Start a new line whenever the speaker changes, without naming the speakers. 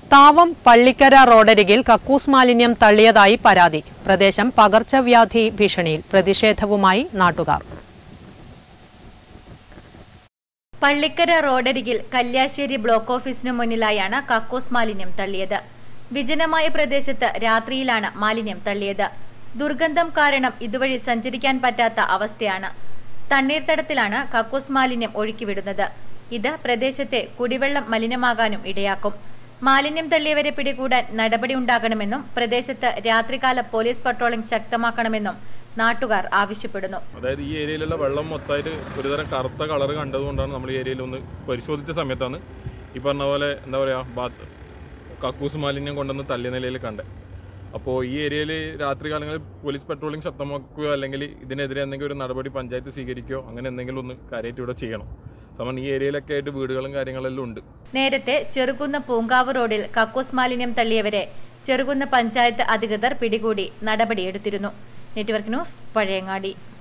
താവം പള്ളിക്കര റോഡരികിൽ കക്കൂസ് മാലിന്യം തള്ളിയതായി പരാതി പ്രദേശം പകർച്ചവ്യാധി ഭീഷണിയിൽ പ്രതിഷേധവുമായി നാട്ടുകാർ
പള്ളിക്കര റോഡരികിൽ കല്യാശ്ശേരി ബ്ലോക്ക് ഓഫീസിനു മുന്നിലായാണ് കക്കൂസ് മാലിന്യം തള്ളിയത് വിജനമായ പ്രദേശത്ത് രാത്രിയിലാണ് മാലിന്യം തള്ളിയത് ദുർഗന്ധം കാരണം ഇതുവഴി സഞ്ചരിക്കാൻ പറ്റാത്ത അവസ്ഥയാണ് തണ്ണീർത്തടത്തിലാണ് കക്കൂസ് മാലിന്യം ഒഴുക്കിവിടുന്നത് ഇത് പ്രദേശത്തെ കുടിവെള്ളം മലിനമാകാനും ഇടയാക്കും മാലിന്യം തള്ളിയവരെ പിടികൂടാൻ നടപടി ഉണ്ടാകണമെന്നും പ്രദേശത്ത് രാത്രികാല പോലീസ് പട്രോളിംഗ് ശക്തമാക്കണമെന്നും നാട്ടുകാർ ആവശ്യപ്പെടുന്നു
അതായത് ഈ ഏരിയയിലുള്ള വെള്ളം മൊത്തമായിട്ട് ഒരുതരം കറുത്ത കളർ കണ്ടതുകൊണ്ടാണ് നമ്മൾ ഈ ഏരിയയിൽ ഒന്ന് പരിശോധിച്ച സമയത്താണ് ഈ പറഞ്ഞ പോലെ എന്താ പറയുക ബാത്ത് കക്കൂസ് മാലിന്യം കൊണ്ടുവന്ന് തള്ളിയ നിലയിൽ കണ്ടത് അപ്പോൾ ഈ ഏരിയയിൽ രാത്രി കാലങ്ങളിൽ പോലീസ് പെട്രോളിംഗ് ശക്തമാക്കുകയോ അല്ലെങ്കിൽ ഇതിനെതിരെ എന്തെങ്കിലും ഒരു നടപടി പഞ്ചായത്ത് സ്വീകരിക്കുകയോ അങ്ങനെ എന്തെങ്കിലും ഒന്ന് കാര്യമായിട്ട് ഇവിടെ ചെയ്യണം കാരണം ഈ ഏരിയയിലൊക്കെ ആയിട്ട് വീടുകളും കാര്യങ്ങളെല്ലാം ഉണ്ട്
നേരത്തെ ചെറുകുന്ന പൂങ്കാവ് റോഡിൽ കക്കൂസ് മാലിന്യം തള്ളിയവരെ ചെറുകുന്ന പഞ്ചായത്ത് അധികൃതർ പിടികൂടി നടപടിയെടുത്തിരുന്നു നെറ്റ്വർക്ക് ന്യൂസ് പഴയങ്ങാടി